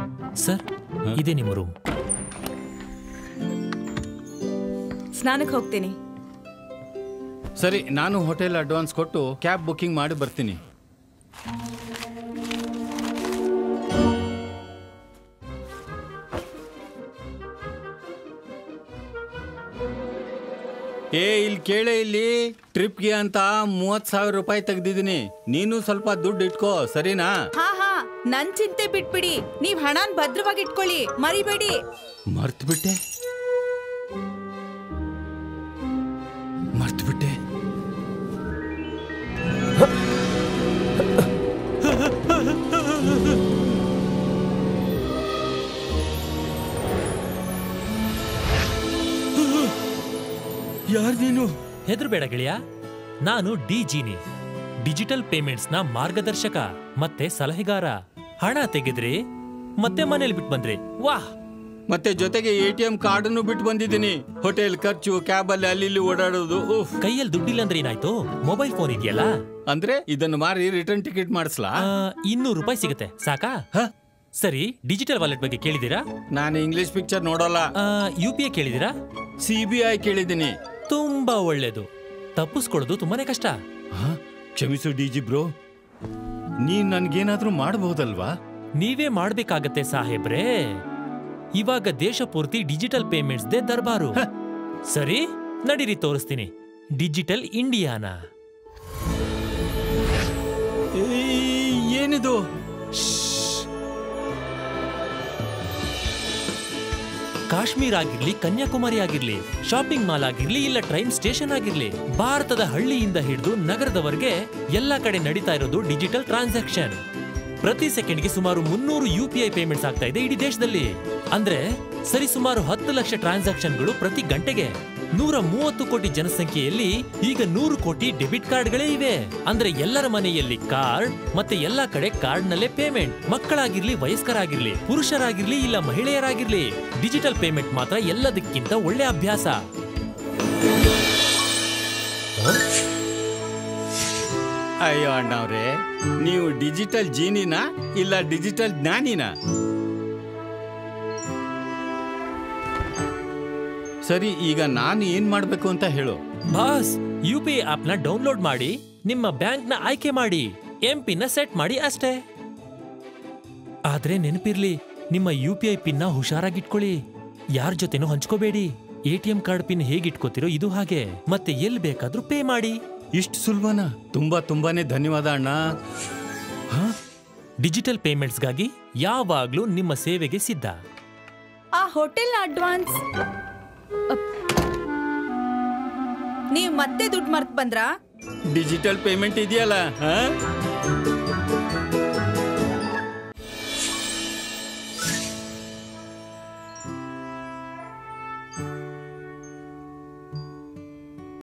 Sir ಇದೇ ನಿಮ್ಮ room ಸ್ನಾನಕ್ಕೆ ಹೋಗ್ತೀನಿ ಸರಿ ನಾನು ಹೋಟೆಲ್ ಅಡ್ವಾನ್ಸ್ ಕೊಟ್ಟು ಕ್ಯಾಬ್ ಬುಕಿಂಗ್ ಮಾಡಿ ಬರ್ತೀನಿ ಏ ಇಲ್ಲಿ ಕೇಳೆ ಇಲ್ಲಿ ಟ್ರಿಪ್ಗೆ ಅಂತ ಮೂವತ್ ಸಾವಿರ ರೂಪಾಯಿ ತೆಗ್ದಿದ್ದೀನಿ ನೀನು ಸ್ವಲ್ಪ ದುಡ್ಡು ಇಟ್ಕೋ ಸರಿನಾ ಹಾ ಹಾ ನನ್ ಚಿಂತೆ ಬಿಟ್ಬಿಡಿ ನೀವ್ ಹಣನ್ ಭದ್ರವಾಗಿ ಇಟ್ಕೊಳ್ಳಿ ಮರಿಬೇಡಿ ಮರ್ತು ಬಿಟ್ಟೆ ಮರ್ತು ಬಿಟ್ಟೆ ಯಾರು ನೀನು ಹೆದರ್ಬೇಡ ಗೆಳೆಯ ನಾನು ಡಿ ಜೀನಿ ಡಿಜಿಟಲ್ ಪೇಮೆಂಟ್ಸ್ನ ಮಾರ್ಗದರ್ಶಕ ಮತ್ತೆ ಸಲಹೆಗಾರ ಹಣ ತೆಗೆದ್ರಿ ಮತ್ತೆ ಮನೇಲಿ ಬಿಟ್ಟು ಬಂದ್ರಿ ವಾಹ್ ಮತ್ತೆ ಜೊತೆಗೆ ಎ ಟಿ ಎಂ ಕಾರ್ಡನ್ನು ಬಿಟ್ಟು ಬಂದಿದ್ದೀನಿ ಹೋಟೆಲ್ ಖರ್ಚು ಕ್ಯಾಬಲ್ಲಿ ಅಲ್ಲಿ ಇಲ್ಲಿ ಓಡಾಡೋದು ಉಫ್ ಕೈಯಲ್ಲಿ ದುಡ್ಡಿಲ್ಲ ಅಂದ್ರೆ ಏನಾಯ್ತು ಮೊಬೈಲ್ ಫೋನ್ ಇದೆಯಲ್ಲ ಅಂದ್ರೆ ಇದನ್ನು ಮಾರಿ ರಿಟರ್ನ್ ಟಿಕೆಟ್ ಮಾಡಿಸ್ಲಾ ಆ, ಇನ್ನೂರು ರೂಪಾಯಿ ಸಿಗುತ್ತೆ ಸಾಕಾ ಹ? ಸರಿ ಡಿಜಿಟಲ್ ವಾಲೆಟ್ ಬಗ್ಗೆ ಕೇಳಿದೀರಾ ನಾನು ಇಂಗ್ಲಿಷ್ ಪಿಕ್ಚರ್ ನೋಡೋಲ್ಲ ಯು ಪಿ ಐ ಕೇಳಿದೀರಾ ಸಿ ಬಿ ಐ ಕೇಳಿದ್ದೀನಿ ತುಂಬಾ ಒಳ್ಳೇದು ತಪ್ಪಿಸ್ಕೊಳ್ಳೋದು ತುಂಬಾನೇ ಕಷ್ಟ ಹ? ಕ್ಷಮಿಸು ಡಿ ಜಿ ಬ್ರೋ ನೀನ್ ನನ್ಗೇನಾದ್ರೂ ಮಾಡಬಹುದಲ್ವಾ ನೀವೇ ಮಾಡ್ಬೇಕಾಗತ್ತೆ ಸಾಹೇಬ್ರೆ ಇವಾಗ ದೇಶ ಪೂರ್ತಿ ಡಿಜಿಟಲ್ ಪೇಮೆಂಟ್ಸ್ ದೇ ದರ್ಬಾರು ಸರಿ ನಡೀರಿ ತೋರಿಸ್ತೀನಿ ಡಿಜಿಟಲ್ ಇಂಡಿಯಾನ ಏಯ್, ಏನಿದು ಕಾಶ್ಮೀರ್ ಆಗಿರ್ಲಿ ಕನ್ಯಾಕುಮಾರಿ ಆಗಿರ್ಲಿ ಶಾಪಿಂಗ್ ಮಾಲ್ ಆಗಿರ್ಲಿ ಇಲ್ಲ ಟ್ರೈನ್ ಸ್ಟೇಷನ್ ಆಗಿರ್ಲಿ ಭಾರತದ ಹಳ್ಳಿಯಿಂದ ಹಿಡಿದು ನಗರದವರೆಗೆ ಎಲ್ಲ ಕಡೆ ನಡೀತಾ ಇರೋದು ಡಿಜಿಟಲ್ ಟ್ರಾನ್ಸಾಕ್ಷನ್ ಪ್ರತಿ ಸೆಕೆಂಡ್ಗೆ ಸುಮಾರು ಮುನ್ನೂರು ಯು ಪಿ ಐ ಪೇಮೆಂಟ್ಸ್ ಆಗ್ತಾ ಇದೆ ಇಡೀ ದೇಶದಲ್ಲಿ ಅಂದ್ರೆ ಸರಿ ಸುಮಾರು ಹತ್ತು ಲಕ್ಷ ಟ್ರಾನ್ಸಾಕ್ಷನ್ಗಳು ಪ್ರತಿ ಗಂಟೆಗೆ ನೂರ ಮೂವತ್ತು ಕೋಟಿ ಜನಸಂಖ್ಯೆಯಲ್ಲಿ ಈಗ ನೂರು ಕೋಟಿ ಡೆಬಿಟ್ ಕಾರ್ಡ್ಗಳೇ ಇವೆ ಅಂದ್ರೆ ಎಲ್ಲರ ಮನೆಯಲ್ಲಿ ಕಾರ್ಡ್ ಮತ್ತೆ ಎಲ್ಲಾ ಕಡೆ ಕಾರ್ಡ್ ನಲ್ಲೇ ಪೇಮೆಂಟ್ ಮಕ್ಕಳಾಗಿರ್ಲಿ ವಯಸ್ಕರಾಗಿರ್ಲಿ ಪುರುಷರಾಗಿರ್ಲಿ ಇಲ್ಲ ಮಹಿಳೆಯರಾಗಿರ್ಲಿ ಡಿಜಿಟಲ್ ಪೇಮೆಂಟ್ ಮಾತ್ರ ಎಲ್ಲದಕ್ಕಿಂತ ಒಳ್ಳೆ ಅಭ್ಯಾಸ ಅಯ್ಯೋ ಅಣ್ಣವ್ರೆ ನೀವು ಡಿಜಿಟಲ್ ಜೀನಿನ ಇಲ್ಲ ಡಿಜಿಟಲ್ ಜ್ಞಾನಿನ ಸರಿ ಈಗ ನಾನು ಏನ್ ಮಾಡ್ಬೇಕು ಅಂತ ಹೇಳು boss U P I app ನ ಡೌನ್ಲೋಡ್ ಮಾಡಿ ನಿಮ್ಮ ಬ್ಯಾಂಕ್ ನ ಆಯ್ಕೆ ಮಾಡಿ ಎಂ ಪಿನ್ ನ ಸೆಟ್ ಮಾಡಿ ಅಷ್ಟೇ ಆದ್ರೆ ನೆನಪಿರ್ಲಿ ನಿಮ್ಮ ಯು ಪಿ ಐ ಪಿನ್ ನ ಹುಷಾರಾಗಿಟ್ಕೊಳ್ಳಿ ಯಾರ ಜೊತೆನೂ ಹಂಚ್ಕೋಬೇಡಿ A T M card pin ಹೇಗಿಟ್ಕೋತಿರೋ ಇದು ಹಾಗೆ ಮತ್ತೆ ಎಲ್ಲಿ ಬೇಕಾದ್ರೂ ಪೇ ಮಾಡಿ ಇಷ್ಟು ಸುಲಭನಾ ತುಂಬಾ ತುಂಬಾನೇ ಧನ್ಯವಾದ ಅಣ್ಣ ಡಿಜಿಟಲ್ ಪೇಮೆಂಟ್ಸ್ಗಾಗಿ ಯಾವಾಗ್ಲೂ ನಿಮ್ಮ ಸೇವೆಗೆ ಸಿದ್ಧ ಆ ಹೋಟೆಲ್ ಅಡ್ವಾನ್ಸ್ ನೀವ್ ಮತ್ತೆ ದುಡ್ಡು ಮರ್ತ್ ಬಂದ್ರಾ ಡಿಜಿಟಲ್ ಪೇಮೆಂಟ್ ಇದೆಯಲ್ಲ ಹಾ